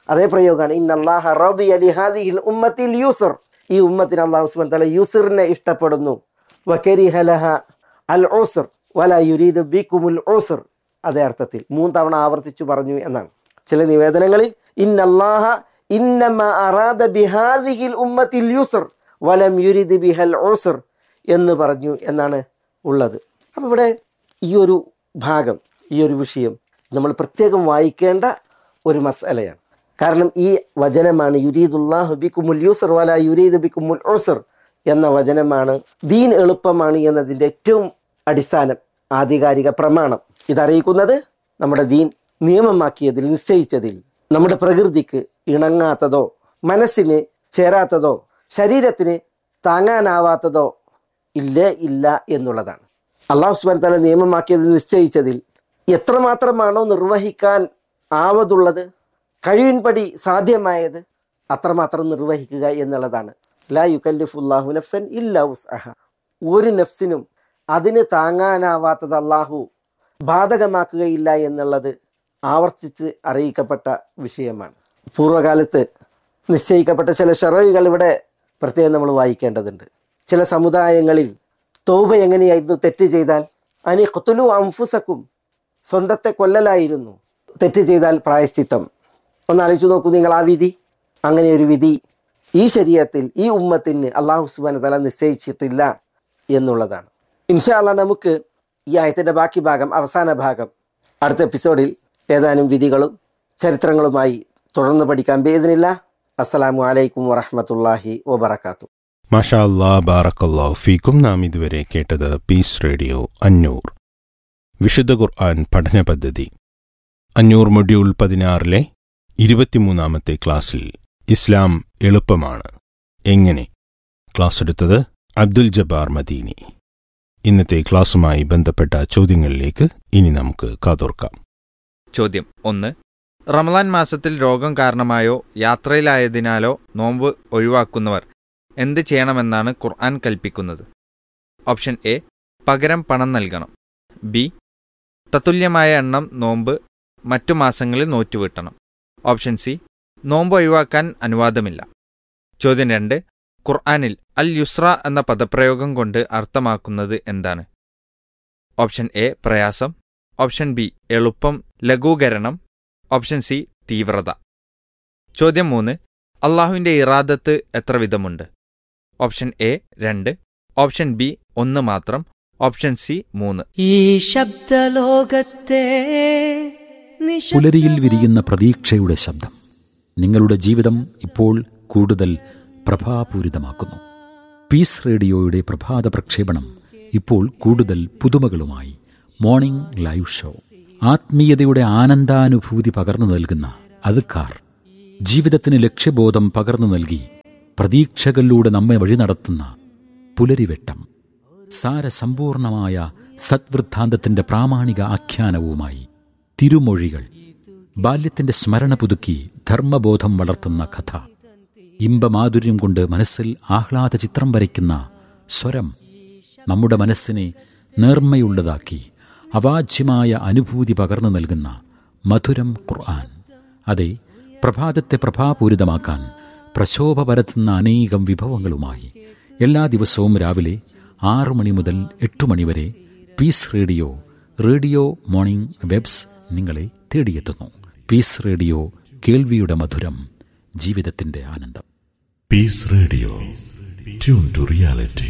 Speaker 4: അതേ പ്രയോഗമാണ് ഇന്നല്ലാഹ റദിയ ലിഹാദിഹിൽ ഉമ്മത്തിൽ യൂസർ ഈ ഉമ്മത്തിന് അള്ളാഹു സുബ്ഹാനഹു വ തആല യൂസറിനെ ഇഷ്ടപ്പെടുന്നു വകരിഹ ലഹ അൽ ഊസർ വല യുരീദു ബിക്കുമുൽ ഊസർ അതേ അർത്ഥത്തിൽ മൂന്ന് തവണ ആവർത്തിച്ചു പറഞ്ഞു എന്നാണ് ചില നിവേദനങ്ങളിൽ ഇന്നല്ലാഹ ഇന്നമ അറാദ ബിഹാദിഹിൽ ഉമ്മത്തിൽ യൂസർ വലം യുരിദ് ബിഹൽ ഊസർ എന്ന് പറഞ്ഞു എന്നാണ് ഉള്ളത് അപ്പോൾ ഇവിടെ ഈ ഒരു ഭാഗം ഈ ഒരു വിഷയം നമ്മൾ പ്രത്യേകം വായിക്കേണ്ട ഒരു മസലയാണ് കാരണം ഈ വചനമാണ് യുരീദുല്ലാഹു ബിക്കുമുൽ യൂസർ വല യുരീദ് ബിക്കുമുൽ ഊസർ എന്ന വചനമാണ് ദീൻ എളുപ്പമാണ് എന്നതിൻ്റെ ഏറ്റവും അടിസ്ഥാനം ആധികാരിക പ്രമാണം ഇതറിയിക്കുന്നത് നമ്മുടെ ദീൻ നിയമമാക്കിയതിൽ നിശ്ചയിച്ചതിൽ നമ്മുടെ പ്രകൃതിക്ക് ഇണങ്ങാത്തതോ മനസ്സിന് ചേരാത്തതോ ശരീരത്തിന് താങ്ങാനാവാത്തതോ ഇല്ലേ ഇല്ല എന്നുള്ളതാണ് അള്ളാഹു സുബാൻ തല നിയമമാക്കിയത് നിശ്ചയിച്ചതിൽ എത്രമാത്രമാണോ നിർവഹിക്കാൻ ആവതുള്ളത് കഴിവിൻപടി സാധ്യമായത് അത്രമാത്രം നിർവഹിക്കുക എന്നുള്ളതാണ് ലാ യുക്കല്ലിഫുല്ലാഹു നഫ്സൻ ഇല്ല ഉസ്അഹ ഒരു നഫ്സിനും അതിന് താങ്ങാനാവാത്തത് അള്ളാഹു ബാധകമാക്കുകയില്ല എന്നുള്ളത് ആവർത്തിച്ച് അറിയിക്കപ്പെട്ട വിഷയമാണ് പൂർവ്വകാലത്ത് നിശ്ചയിക്കപ്പെട്ട ചില ഷറവികൾ ഇവിടെ പ്രത്യേകം നമ്മൾ വായിക്കേണ്ടതുണ്ട് ചില സമുദായങ്ങളിൽ തൗബ എങ്ങനെയായിരുന്നു തെറ്റ് ചെയ്താൽ അനി ഖുത്തുലു അംഫുസക്കും സ്വന്തത്തെ കൊല്ലലായിരുന്നു തെറ്റ് ചെയ്താൽ പ്രായശ്ചിത്തം ഒന്ന് ആലോചിച്ച് നോക്കൂ നിങ്ങൾ ആ വിധി അങ്ങനെ ഒരു വിധി ഈ ശരീരത്തിൽ ഈ ഉമ്മത്തിന് അള്ളാഹു സുബാന തല നിശ്ചയിച്ചിട്ടില്ല എന്നുള്ളതാണ് ഇൻഷാ അള്ളാഹ് നമുക്ക് ഈ ആയത്തിൻ്റെ ബാക്കി ഭാഗം അവസാന ഭാഗം അടുത്ത എപ്പിസോഡിൽ ഏതാനും വിധികളും ചരിത്രങ്ങളുമായി തുടർന്ന് പഠിക്കാൻ പേരുന്നില്ല അസ്സലാമു അലൈക്കും വറഹമത്തല്ലാഹി വബർക്കാത്തു
Speaker 3: മാഷാ അല്ലാ ബാറക്കല്ലാ ഫീക്കും നാം ഇതുവരെ കേട്ടത് പീസ് റേഡിയോ അഞ്ഞൂർ വിശുദ്ധ ഖുർആൻ പഠന പദ്ധതി അഞ്ഞൂർ മൊഡ്യൂൾ പതിനാറിലെ ഇരുപത്തിമൂന്നാമത്തെ ക്ലാസ്സിൽ ഇസ്ലാം എളുപ്പമാണ് എങ്ങനെ ക്ലാസ് എടുത്തത് അബ്ദുൽ ജബ്ബാർ മദീനി ഇന്നത്തെ ക്ലാസ്സുമായി ബന്ധപ്പെട്ട ചോദ്യങ്ങളിലേക്ക് ഇനി നമുക്ക് കാതോർക്കാം
Speaker 5: ചോദ്യം ഒന്ന് റമദാൻ മാസത്തിൽ രോഗം കാരണമായോ യാത്രയിലായതിനാലോ നോമ്പ് ഒഴിവാക്കുന്നവർ എന്ത് ചെയ്യണമെന്നാണ് ഖുർആൻ കൽപ്പിക്കുന്നത് ഓപ്ഷൻ എ പകരം പണം നൽകണം ബി തത്തുല്യമായ എണ്ണം നോമ്പ് മറ്റു മാസങ്ങളിൽ നോറ്റുവീട്ടണം ഓപ്ഷൻ സി നോമ്പ് ഒഴിവാക്കാൻ അനുവാദമില്ല ചോദ്യം രണ്ട് ഖുർആനിൽ അൽ യുസ്ര എന്ന പദപ്രയോഗം കൊണ്ട് അർത്ഥമാക്കുന്നത് എന്താണ് ഓപ്ഷൻ എ പ്രയാസം ഓപ്ഷൻ ബി എളുപ്പം ലഘൂകരണം ഓപ്ഷൻ സി തീവ്രത ചോദ്യം മൂന്ന് അള്ളാഹുവിന്റെ ഇറാദത്ത് എത്ര വിധമുണ്ട് ഓപ്ഷൻ എ രണ്ട് ഓപ്ഷൻ ബി ഒന്ന് മാത്രം ഓപ്ഷൻ സി മൂന്ന്
Speaker 6: ഈ ശബ്ദലോകത്തെ നിശബ്ദ-
Speaker 1: പുലരിയിൽ വിരിയുന്ന പ്രതീക്ഷയുടെ ശബ്ദം നിങ്ങളുടെ ജീവിതം ഇപ്പോൾ കൂടുതൽ പ്രഭാപൂരിതമാക്കുന്നു പീസ് റേഡിയോയുടെ പ്രഭാത പ്രക്ഷേപണം ഇപ്പോൾ കൂടുതൽ പുതുമകളുമായി മോർണിംഗ് ലൈവ് ഷോ ആത്മീയതയുടെ ആനന്ദാനുഭൂതി പകർന്നു നൽകുന്ന അതുക്കാർ ജീവിതത്തിന് ലക്ഷ്യബോധം പകർന്നു നൽകി പ്രതീക്ഷകളിലൂടെ നമ്മെ വഴി നടത്തുന്ന പുലരിവെട്ടം സാരസമ്പൂർണമായ സദ്വൃദ്ധാന്തത്തിന്റെ പ്രാമാണിക ആഖ്യാനവുമായി തിരുമൊഴികൾ ബാല്യത്തിന്റെ സ്മരണ പുതുക്കി ധർമ്മബോധം വളർത്തുന്ന കഥ ഇമ്പമാധുര്യം കൊണ്ട് മനസ്സിൽ ആഹ്ലാദ ചിത്രം വരയ്ക്കുന്ന സ്വരം നമ്മുടെ മനസ്സിനെ നേർമ്മയുള്ളതാക്കി അവാച്യമായ അനുഭൂതി പകർന്നു നൽകുന്ന മധുരം ഖുർആൻ അതെ പ്രഭാതത്തെ പ്രഭാപൂരിതമാക്കാൻ പ്രശോഭ പരത്തുന്ന അനേകം വിഭവങ്ങളുമായി എല്ലാ ദിവസവും രാവിലെ ആറു മണി മുതൽ എട്ടു മണി വരെ peace radio radio morning waves നിങ്ങളെ തേടിയെത്തുന്നു പീസ് റേഡിയോ കേൾവിയുടെ മധുരം ജീവിതത്തിന്റെ ആനന്ദം
Speaker 2: Peace Radio. Tune to reality.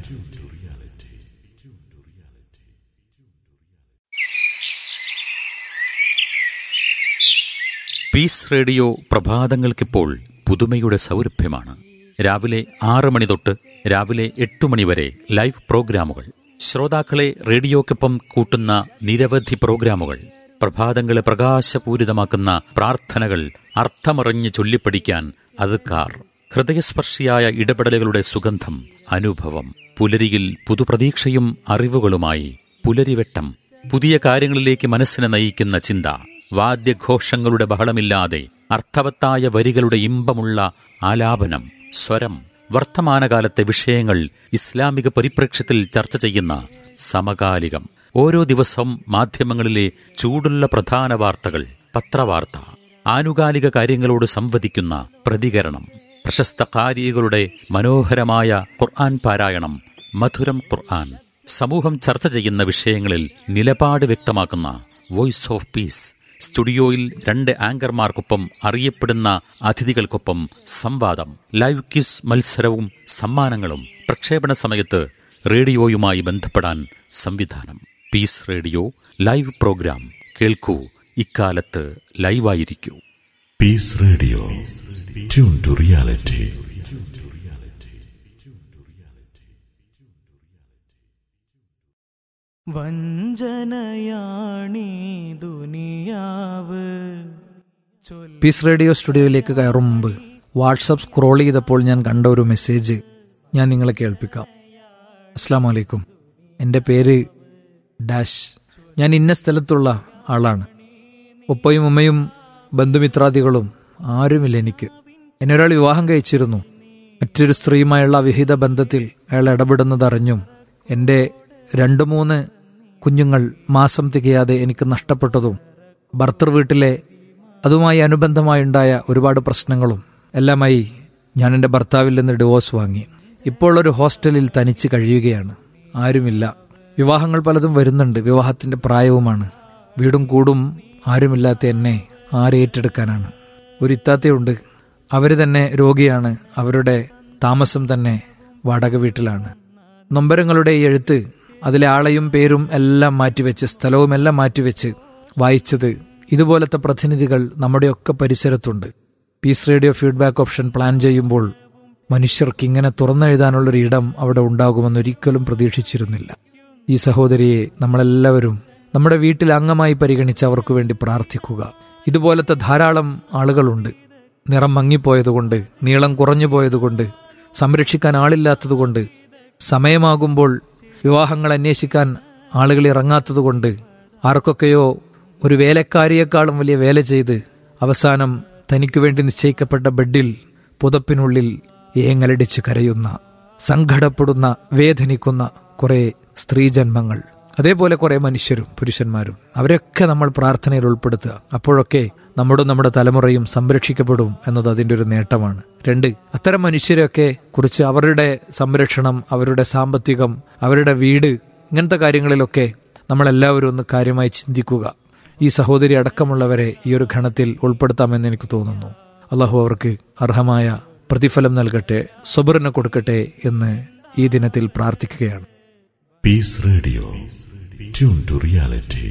Speaker 1: Peace radio പ്രഭാതങ്ങൾക്കിപ്പോൾ പുതുമയുടെ സൗരഭ്യമാണ് രാവിലെ ആറ് മണി തൊട്ട് രാവിലെ എട്ട് മണി വരെ ലൈവ് പ്രോഗ്രാമുകൾ ശ്രോതാക്കളെ റേഡിയോക്കൊപ്പം കൂട്ടുന്ന നിരവധി പ്രോഗ്രാമുകൾ പ്രഭാതങ്ങളെ പ്രകാശപൂരിതമാക്കുന്ന പ്രാർത്ഥനകൾ അർത്ഥമറിഞ്ഞ് ചൊല്ലിപ്പഠിക്കാൻ അതുക്കാർ ഹൃദയസ്പർശിയായ ഇടപെടലുകളുടെ സുഗന്ധം അനുഭവം പുലരിയിൽ പുതുപ്രതീക്ഷയും അറിവുകളുമായി പുലരിവെട്ടം പുതിയ കാര്യങ്ങളിലേക്ക് മനസ്സിനെ നയിക്കുന്ന ചിന്ത വാദ്യഘോഷങ്ങളുടെ ബഹളമില്ലാതെ അർത്ഥവത്തായ വരികളുടെ ഇമ്പമുള്ള ആലാപനം സ്വരം വർത്തമാനകാലത്തെ വിഷയങ്ങൾ ഇസ്ലാമിക പരിപ്രേക്ഷ്യത്തിൽ ചർച്ച ചെയ്യുന്ന സമകാലികം ഓരോ ദിവസവും മാധ്യമങ്ങളിലെ ചൂടുള്ള പ്രധാന വാർത്തകൾ പത്രവാർത്ത
Speaker 7: ആനുകാലിക കാര്യങ്ങളോട് സംവദിക്കുന്ന പ്രതികരണം പ്രശസ്ത കാരികളുടെ മനോഹരമായ ഖുർആൻ പാരായണം മധുരം ഖുർആൻ സമൂഹം ചർച്ച ചെയ്യുന്ന വിഷയങ്ങളിൽ നിലപാട് വ്യക്തമാക്കുന്ന വോയിസ് ഓഫ് പീസ് സ്റ്റുഡിയോയിൽ രണ്ട് ആങ്കർമാർക്കൊപ്പം അറിയപ്പെടുന്ന അതിഥികൾക്കൊപ്പം സംവാദം ലൈവ് ക്വിസ് മത്സരവും സമ്മാനങ്ങളും പ്രക്ഷേപണ സമയത്ത് റേഡിയോയുമായി ബന്ധപ്പെടാൻ സംവിധാനം പീസ് റേഡിയോ ലൈവ് പ്രോഗ്രാം കേൾക്കൂ ഇക്കാലത്ത് ലൈവായിരിക്കൂ
Speaker 2: Peace Radio. Tune to reality.
Speaker 6: വഞ്ചനയാണീ ദുനിയാവ്
Speaker 8: പീസ് റേഡിയോ സ്റ്റുഡിയോയിലേക്ക് കയറും മുമ്പ് വാട്സപ്പ് സ്ക്രോൾ ചെയ്തപ്പോൾ ഞാൻ കണ്ട ഒരു മെസ്സേജ് ഞാൻ നിങ്ങളെ കേൾപ്പിക്കാം അസ്സാം വലൈക്കും എൻ്റെ പേര് ഡാഷ് ഞാൻ ഇന്ന സ്ഥലത്തുള്ള ആളാണ് ഉപ്പയും ഉമ്മയും ബന്ധുമിത്രാദികളും ആരുമില്ല എനിക്ക് എന്നെ ഒരാൾ വിവാഹം കഴിച്ചിരുന്നു മറ്റൊരു സ്ത്രീയുമായുള്ള വിഹിത ബന്ധത്തിൽ അയാൾ ഇടപെടുന്നതറിഞ്ഞും എൻ്റെ രണ്ട് മൂന്ന് കുഞ്ഞുങ്ങൾ മാസം തികയാതെ എനിക്ക് നഷ്ടപ്പെട്ടതും ഭർത്തൃ വീട്ടിലെ അതുമായി അനുബന്ധമായുണ്ടായ ഒരുപാട് പ്രശ്നങ്ങളും എല്ലാമായി ഞാൻ എൻ്റെ ഭർത്താവിൽ നിന്ന് ഡിവോഴ്സ് വാങ്ങി ഇപ്പോൾ ഒരു ഹോസ്റ്റലിൽ തനിച്ച് കഴിയുകയാണ് ആരുമില്ല വിവാഹങ്ങൾ പലതും വരുന്നുണ്ട് വിവാഹത്തിന്റെ പ്രായവുമാണ് വീടും കൂടും ആരുമില്ലാത്ത എന്നെ ആരേറ്റെടുക്കാനാണ് ഒരു ഇത്താത്തയുണ്ട് അവർ തന്നെ രോഗിയാണ് അവരുടെ താമസം തന്നെ വാടക വീട്ടിലാണ് നൊമ്പരങ്ങളുടെ ഈ എഴുത്ത് അതിലെ ആളെയും പേരും എല്ലാം മാറ്റിവെച്ച് സ്ഥലവും എല്ലാം മാറ്റിവെച്ച് വായിച്ചത് ഇതുപോലത്തെ പ്രതിനിധികൾ നമ്മുടെയൊക്കെ പരിസരത്തുണ്ട് peace radio feedback option plan ചെയ്യുമ്പോൾ മനുഷ്യർക്ക് ഇങ്ങനെ തുറന്നെഴുതാനുള്ളൊരു ഇടം അവിടെ ഉണ്ടാകുമെന്നൊരിക്കലും പ്രതീക്ഷിച്ചിരുന്നില്ല ഈ സഹോദരിയെ നമ്മളെല്ലാവരും നമ്മുടെ വീട്ടിൽ അംഗമായി പരിഗണിച്ച് അവർക്ക് വേണ്ടി പ്രാർത്ഥിക്കുക ഇതുപോലത്തെ ധാരാളം ആളുകളുണ്ട് നിറം മങ്ങിപ്പോയതുകൊണ്ട് നീളം കുറഞ്ഞു പോയതുകൊണ്ട് സംരക്ഷിക്കാൻ ആളില്ലാത്തതുകൊണ്ട് സമയമാകുമ്പോൾ വിവാഹങ്ങൾ അന്വേഷിക്കാൻ ആളുകൾ ഇറങ്ങാത്തതുകൊണ്ട് ആർക്കൊക്കെയോ ഒരു വേലക്കാരിയേക്കാളും വലിയ വേല ചെയ്ത് അവസാനം തനിക്കു വേണ്ടി നിശ്ചയിക്കപ്പെട്ട ബെഡിൽ പുതപ്പിനുള്ളിൽ ഏങ്ങലടിച്ച് കരയുന്ന സങ്കടപ്പെടുന്ന വേദനിക്കുന്ന കുറെ സ്ത്രീജന്മങ്ങൾ അതേപോലെ കുറെ മനുഷ്യരും പുരുഷന്മാരും അവരൊക്കെ നമ്മൾ പ്രാർത്ഥനയിൽ ഉൾപ്പെടുത്തുക അപ്പോഴൊക്കെ നമ്മുടെ നമ്മുടെ തലമുറയും സംരക്ഷിക്കപ്പെടും എന്നത് അതിൻ്റെ ഒരു നേട്ടമാണ് രണ്ട് അത്തരം മനുഷ്യരെയൊക്കെ കുറിച്ച് അവരുടെ സംരക്ഷണം അവരുടെ സാമ്പത്തികം അവരുടെ വീട് ഇങ്ങനത്തെ കാര്യങ്ങളിലൊക്കെ നമ്മളെല്ലാവരും ഒന്ന് കാര്യമായി ചിന്തിക്കുക ഈ സഹോദരി അടക്കമുള്ളവരെ ഈ ഒരു ഘണത്തിൽ ഉൾപ്പെടുത്താമെന്ന് എനിക്ക് തോന്നുന്നു അള്ളാഹു അവർക്ക് അർഹമായ പ്രതിഫലം നൽകട്ടെ സബറിന് കൊടുക്കട്ടെ എന്ന് ഈ ദിനത്തിൽ പ്രാർത്ഥിക്കുകയാണ്
Speaker 2: Peace Radio. Tune to reality.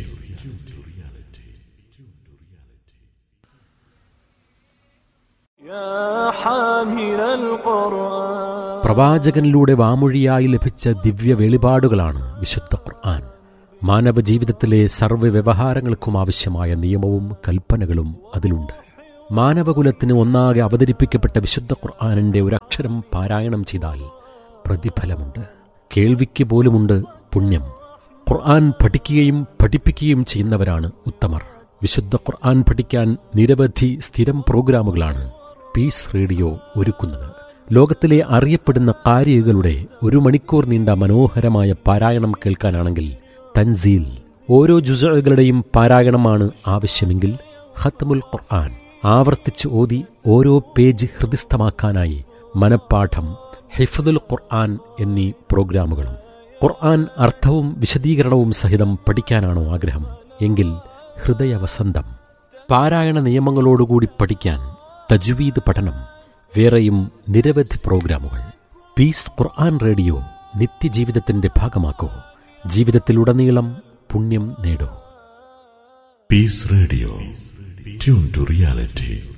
Speaker 9: പ്രവാചകനിലൂടെ വാമൊഴിയായി ലഭിച്ച ദിവ്യ വെളിപാടുകളാണ് വിശുദ്ധ ഖുർആൻ മാനവ ജീവിതത്തിലെ സർവ്വ വ്യവഹാരങ്ങൾക്കും ആവശ്യമായ നിയമവും കൽപ്പനകളും അതിലുണ്ട് മാനവകുലത്തിന് ഒന്നാകെ അവതരിപ്പിക്കപ്പെട്ട വിശുദ്ധ ഖുർആാനിൻ്റെ ഒരക്ഷരം പാരായണം ചെയ്താൽ പ്രതിഫലമുണ്ട് കേൾവിക്ക് പോലുമുണ്ട് പുണ്യം ഖുർആൻ പഠിക്കുകയും പഠിപ്പിക്കുകയും ചെയ്യുന്നവരാണ് ഉത്തമർ വിശുദ്ധ ഖുർആൻ പഠിക്കാൻ നിരവധി സ്ഥിരം പ്രോഗ്രാമുകളാണ് പീസ് റേഡിയോ ഒരുക്കുന്നത് ലോകത്തിലെ അറിയപ്പെടുന്ന കാരികളുടെ ഒരു മണിക്കൂർ നീണ്ട മനോഹരമായ പാരായണം കേൾക്കാനാണെങ്കിൽ തൻസീൽ ഓരോ ജുസകളുടെയും പാരായണമാണ് ആവശ്യമെങ്കിൽ ഖത്മുൽ ഖുർആൻ ആവർത്തിച്ച് ഓതി ഓരോ പേജ് ഹൃദിസ്ഥമാക്കാനായി മനപ്പാഠം ഹിഫദുൽ ഖുർആൻ എന്നീ പ്രോഗ്രാമുകളും ഖുർആൻ അർത്ഥവും വിശദീകരണവും സഹിതം പഠിക്കാനാണോ ആഗ്രഹം എങ്കിൽ ഹൃദയവസന്തം പാരായണ നിയമങ്ങളോടുകൂടി പഠിക്കാൻ തജ്വീദ് പഠനം വേറെയും നിരവധി പ്രോഗ്രാമുകൾ പീസ് ഖുർആൻ റേഡിയോ നിത്യജീവിതത്തിന്റെ ഭാഗമാക്കൂ ജീവിതത്തിലുടനീളം പുണ്യം നേടൂ
Speaker 2: Peace Radio. Tune to reality.